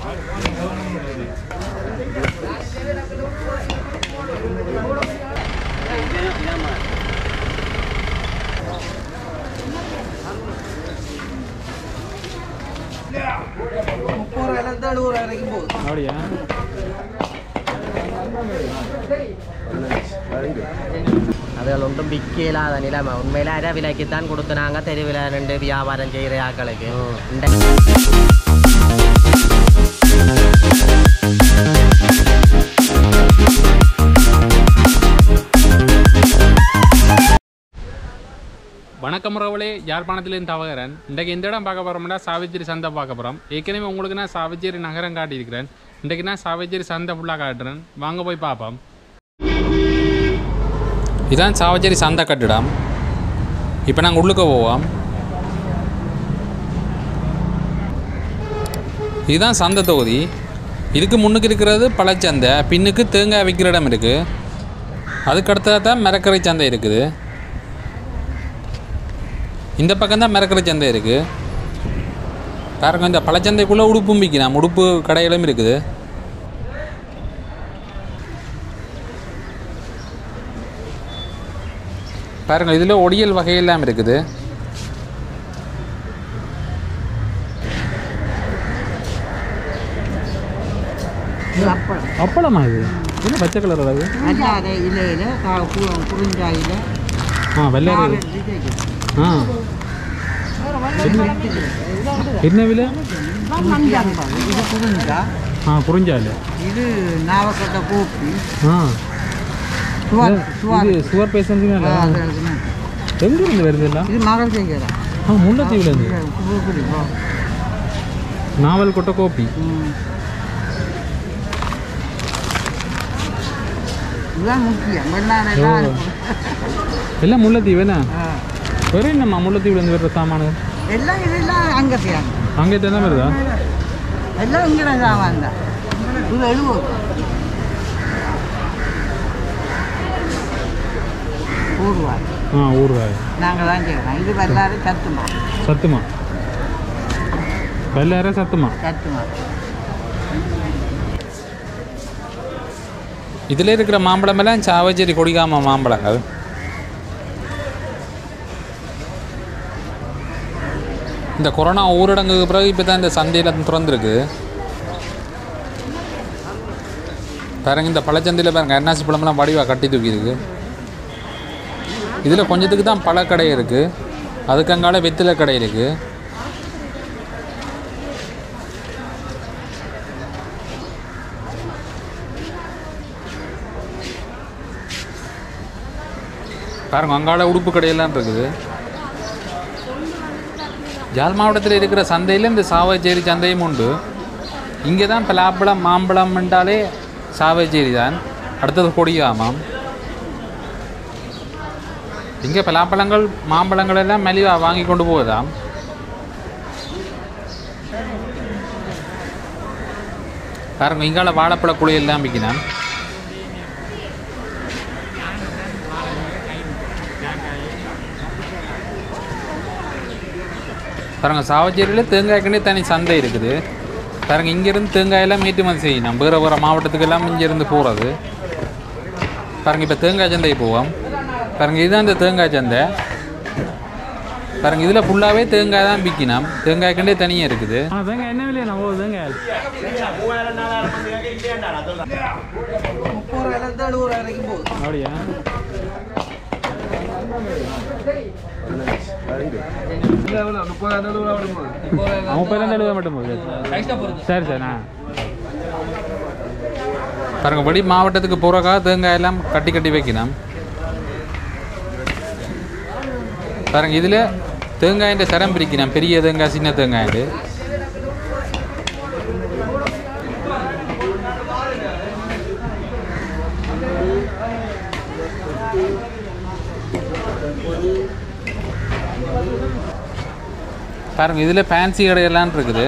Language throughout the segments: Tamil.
முப்பது ரூபாயிலேருந்து எழுபது ரூபாய் வரைக்கும் போகுது அப்படியா அதுகள் ஒன்றும் விற்க இல்லாத நிலைமை உண்மையில அரை விலைக்கு தான் கொடுத்து நாங்கள் தெருவில் ரெண்டு வியாபாரம் செய்கிற ஆட்களுக்கு இந்த வணக்கம் ரவளே யாழ்ப்பாணத்துலேருந்து தவகிறேன் இன்றைக்கு எந்த இடம் பார்க்க போகிறோம்னா சாவிச்சேரி சந்தை பார்க்க போகிறோம் ஏற்கனவே உங்களுக்கு நான் சாவிச்சேரி நகரம் காட்டியிருக்கிறேன் இன்றைக்கு நான் சாவிச்சேரி சந்தை ஃபுல்லாக காட்டுறேன் வாங்க போய் பார்ப்போம் இதான் சாவச்சேரி சந்தை கட்டிடம் இப்போ நாங்கள் உள்ளுக்க போவோம் இதுதான் சந்தை தொகுதி இதுக்கு முன்னுக்கு இருக்கிறது பழச்சந்தை பின்னுக்கு தேங்காய் விற்கிற இடம் இருக்குது அதுக்கு அடுத்தது தான் மரக்கரை சந்தை இருக்குது இந்த பக்கம் தான் மரக்கரை சந்தை இருக்குது பாருங்க இந்த பழச்சந்தைக்குள்ளே உடுப்பும் விற்கலாம் உடுப்பு கடைகளும் இருக்குது பாருங்க இதில் ஒடியல் வகையெல்லாம் இருக்குது இது அப்பளம் அப்பளமா இது என்ன பச்சை கலர் அது அல்லாத இலையில கா- கு- குறிஞ்சாயில ஆ வெள்ளை கால் எடுத்து தேய்க்கணும். ஆ என்ன விலை நூற்றி ஐம்பது. இது குறிஞ்சா ஆ புரிஞ்சால இது நாவக்கட்டை கோப்பி ஆ சுவார் சுவார் இது சுகர் பேஷண்ட்டுங்க ஆ, அது இருக்குண்ணே. எங்கேருந்து வருது எல்லாம் இது மகள் செய்கிறேன் ஆ முல்லைத்தீவுலேருந்து நாவல் கொட்டை கோப்பி இதுதான் முக்கியம் வெள்ளாடெல்லாம் ஓ. எல்லாம் முல்லைத்தீவு என்ன ஆ. வேறு என்னம்மா முல்லைத்தீவுலேருந்து வர்ற சாமானு எல்லாம் இதெல்லாம் அங்கே செய்யாங்க அங்கே தான் வருதா எல்லாம் இங்கே சாமான் தான் இது எழுபது ஊருவா ஆ ஊறுகாய் நாங்கள் தான் செய்கிறோம் இது வெள்ளாறு சத்துமா சத்துமா வெள்ளார சத்துமா சத்துமா இதில் இருக்கிற மாம்பழம் எல்லாம் சாவச்சேரி கொடிகாம மாம்பழங்கள் இந்த கொரோனா ஊரடங்குக்கு பிறகு இப்போ தான் இந்த சந்தையில் திறந்துருக்கு பாருங்க இந்த பழச்சந்தையில் பாருங்க அன்னாசி பழமெல்லாம் வடிவாக கட்டி தூக்கி இருக்கு இதில் கொஞ்சத்துக்கு தான் பழக்கடை இருக்குது அதுக்கு அங்கால வெத்திலை கடை இருக்குது பாருங்க அங்கால உடுப்பு கடையெல்லாம் இருக்குது ஜாழ் மாவட்டத்தில் இருக்கிற சந்தையில் இந்த சாவச்சேரி சந்தையும் உண்டு இங்கே தான் பலாப்பழம் மாம்பழம் என்றாலே சாவச்சேரி தான் அடுத்தது கொடியாமாம் இங்கே பலாப்பழங்கள் மாம்பழங்கள் எல்லாம் மலிவாக வாங்கி கொண்டு போகுதாம் பாருங்க இங்கால வாழைப்பழ குழி எல்லாம் விற்கினான் பாருங்க சாவச்சேரியில் தேங்காய்க்குன்னே தனி சந்தை இருக்குது பாருங்க இங்கேருந்து தேங்காயெல்லாம் ஏற்றுமதி செய்யணும் வேறு வேறு மாவட்டத்துக்கெல்லாம் இங்கேருந்து போகிறது பாருங்க இப்போ தேங்காய் சந்தைக்கு போவோம் பாருங்க இதுதான் இந்த தேங்காய் சந்தை பாருங்க இதில் ஃபுல்லாகவே தேங்காய் தான் விற்கணும் தேங்காய்க்குண்டே தனியாக இருக்குது தேங்காய் என்ன விலையா நம்ம தேங்காய் முப்பது ரூபாயிலேருந்து எழுபது ரூபாய் வரைக்கும் போகுது அப்படியா முப்பதாயிரம் எழுபது மட்டும் போகுது சரி சரி நான் பாருங்க படி மாவட்டத்துக்கு போகிறக்காக தேங்காய் எல்லாம் கட்டி கட்டி வைக்கணும் பாருங்க இதில் தேங்காயின் தரம் பிரிக்கணும் பெரிய தேங்காய் சின்ன தேங்காய் பாருங்க இதில் ஃபேன்சி கடையெல்லாம் இருக்குது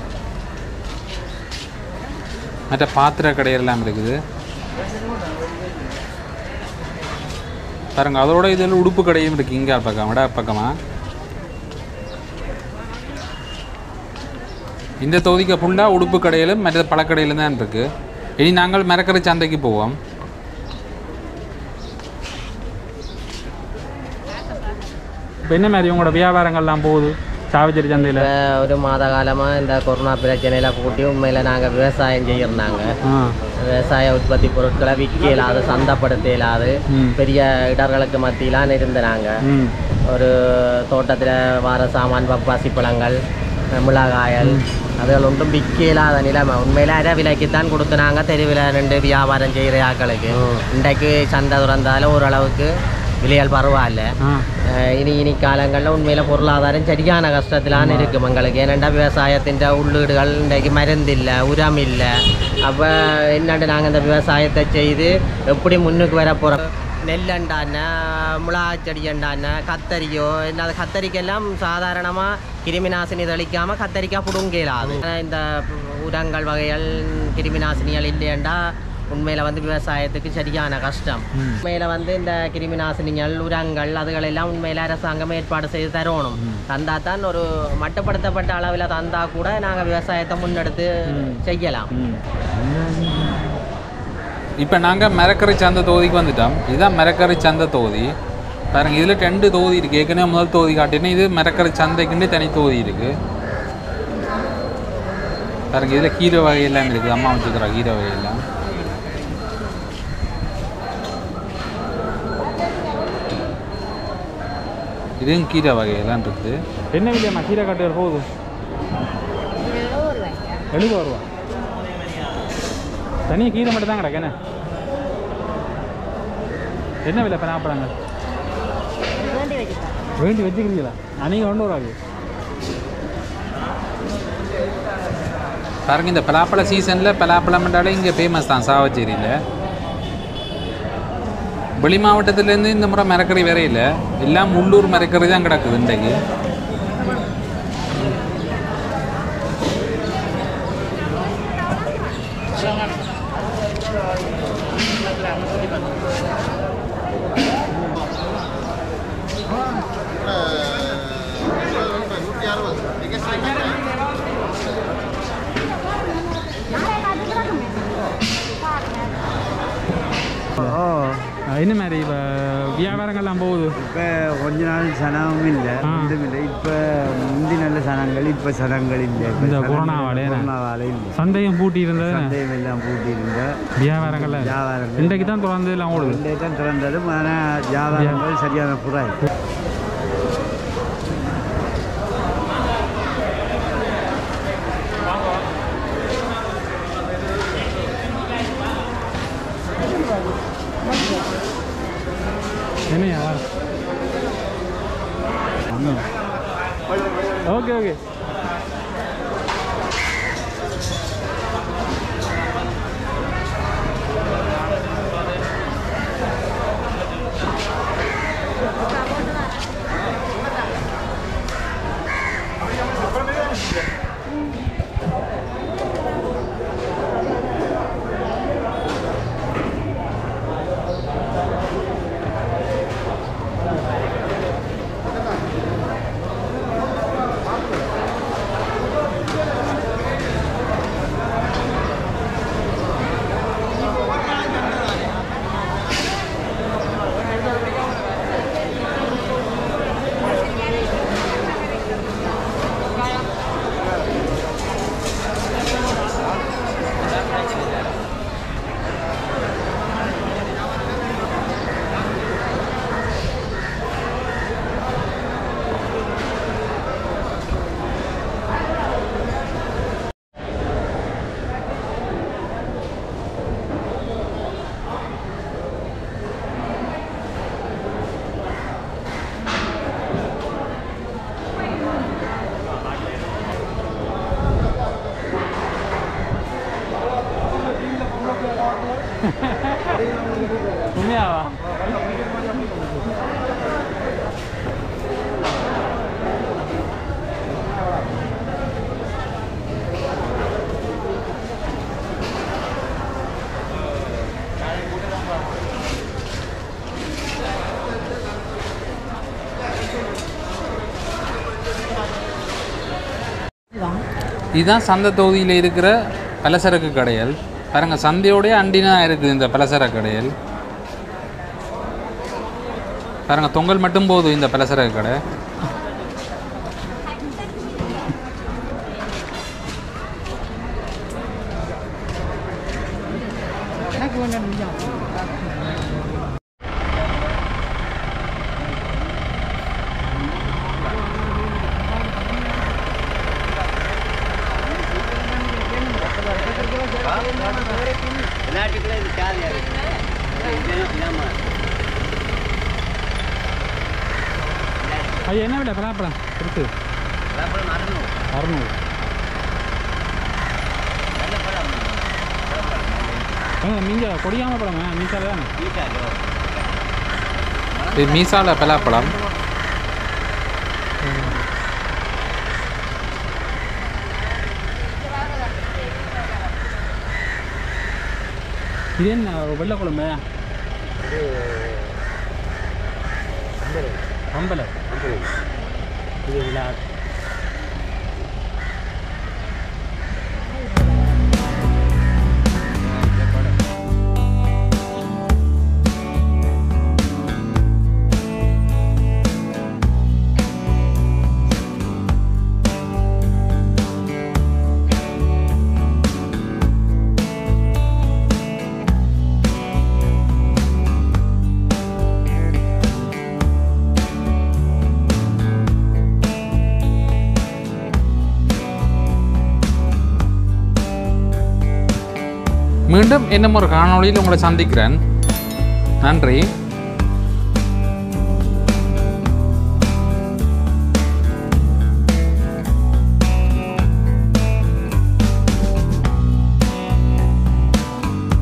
மற்ற பாத்திர கடையெல்லாம் இருக்குது பாருங்க அதோட இதில் உடுப்பு கடையும் இருக்குது இங்கே பக்கம் விட பக்கமாக இந்த தொகுதிக்கு ஃபுல்லாக உடுப்பு கடையிலும் மற்ற பழக்கடையிலும் தான் இருக்குது இனி நாங்கள் மரக்கரை சந்தைக்கு போவோம் இப்போ என்ன மாதிரி உங்களோட வியாபாரங்கள்லாம் போகுது சாவச்சேரி சந்தையில் இப்போ ஒரு மாத காலமாக இந்த கொரோனா பிரச்சனையில கூட்டி உண்மையில் நாங்கள் விவசாயம் செய்யிருந்தாங்க ஆ விவசாய உற்பத்தி பொருட்களை விற்க இயலாது சந்தைப்படுத்த இயலாது ம். பெரிய இடர்களுக்கு மத்தியிலாம் இருந்தாங்க ம் ஒரு தோட்டத்தில் வார சாமான் பப்பாசி பழங்கள் மிளகாயல் அதுகள் ஒன்றும் விற்க இல்லாத நிலைமை உண்மையில் அரை விலைக்கு தான் கொடுத்து நாங்கள் தெருவில் ரெண்டு வியாபாரம் செய்கிற ஆட்களுக்கு இன்றைக்கு சந்தை திறந்தாலும் ஓரளவுக்கு விலைகள் பரவாயில்ல ஆ அஹ் இனி இனி காலங்களில் உண்மையில் பொருளாதாரம் சரியான கஷ்டத்திலான இருக்கும் எங்களுக்கு ஏனெண்டா விவசாயத்தின் உள்ளீடுகள் இன்றைக்கு மருந்து இல்லை உரம் இல்லை அப்போ என்னண்டு நாங்கள் இந்த விவசாயத்தை செய்து எப்படி முன்னுக்கு வர போகிறோம் நெல்லண்டான மிளகாய் செடியண்டான கத்தரியோ என்ன கத்தரிக்கெல்லாம் சாதாரணமாக கிருமி நாசினி தெளிக்காமல் கத்தரிக்காய் பிடுங்கலாது இந்த உரங்கள் வகைகள் கிருமி நாசினிகள் இல்லையண்டா உண்மையில் வந்து விவசாயத்துக்கு சரியான கஷ்டம் ம். உண்மையில் வந்து இந்த கிருமி நாசினிகள் உரங்கள் அதுகளெல்லாம் உண்மையில் அரசாங்கம் ஏற்பாடு செய்து தரணும் தந்தா தான் ஒரு மட்டுப்படுத்தப்பட்ட அளவில் தந்தா கூட நாங்கள் விவசாயத்தை முன்னெடுத்து செய்யலாம் இப்போ நாங்கள் மரக்கரை சந்தை தொகுதிக்கு வந்துட்டோம் இதுதான் மரக்கரை சந்தை தொகுதி பாருங்க இதில் ரெண்டு தொகுதி இருக்குது ஏற்கனவே முதல் தொகுதி காட்டினா இது மரக்கரை சந்தைக்குன்னு தனி தொகுதி இருக்குது பாருங்க இதில் கீரை வகையெல்லாம் இருக்குது அம்மா வச்சுக்கிறா கீரை வகையெல்லாம் இதுவும் கீரை வகையெல்லாம் இருக்குது என்ன விலையம்மா கீரை காட்டுகள் போகுது எழுபது ரூபா தனியாக கீரை மட்டும் தான் கிடக்கு என்ன என்ன விலை பராப்பழங்கள் வேண்டி வச்சுக்கிறீங்களா அன்றைக்கி கொண்டு வராது பாருங்க இந்த பலாப்பழ சீசனில் பலாப்பழம்ன்றாலே இங்கே ஃபேமஸ் தான் சாவச்சேரியில் வெளி மாவட்டத்துலேருந்து இந்த முறை மரக்கறி வேற இல்லை எல்லாம் உள்ளூர் மரக்கறி தான் கிடக்குது இன்றைக்கு ஓ என்ன மாதிரி இப்போ வியாபாரங்கள்லாம் போகுது இப்போ கொஞ்ச நாள் சனமும் இல்லை ஆ. ஒன்றும் இல்லை இப்போ முந்தி நல்ல சனங்கள் இப்போ சனங்கள் இல்லை இப்ப இந்த சனங்கள் கொரோனாவாலே என்ன? கொரோனாவால இல்லை சந்தையும் பூட்டி இருந்தது சந்தையம் எல்லாம் பூட்டி இருந்த வியாபாரங்கள்ல வியாபாரங்கள் இன்றைக்கு தான் திறந்து எல்லாம் ஓடுது ரெண்டே தான் திறந்ததும் ஆனால் வியாபாரங்கள் சரியான புறாய் என்னையா ஓகே ஓகே இதுதான் சந்தை தொகுதியில் இருக்கிற பலசரக்கு கடைகள் பாருங்க சந்தையோடய அண்டினா இருக்குது இந்த பலசரக்கு கடைகள் பாருங்க தொங்கல் மட்டும் போதும் இந்த பலசரக்கு கடை அது என்ன விலை பலாப்பழம் இருக்கு அறுநூறு மீஞ்ச கொடியாம பழம் மீசால தானே இது மீசால பலாப்பழம் இது என்ன வெள்ளை குழம்பு அம்பலை இது விழா மீண்டும் இன்னும் ஒரு காணொளியில் உங்களை சந்திக்கிறேன் நன்றி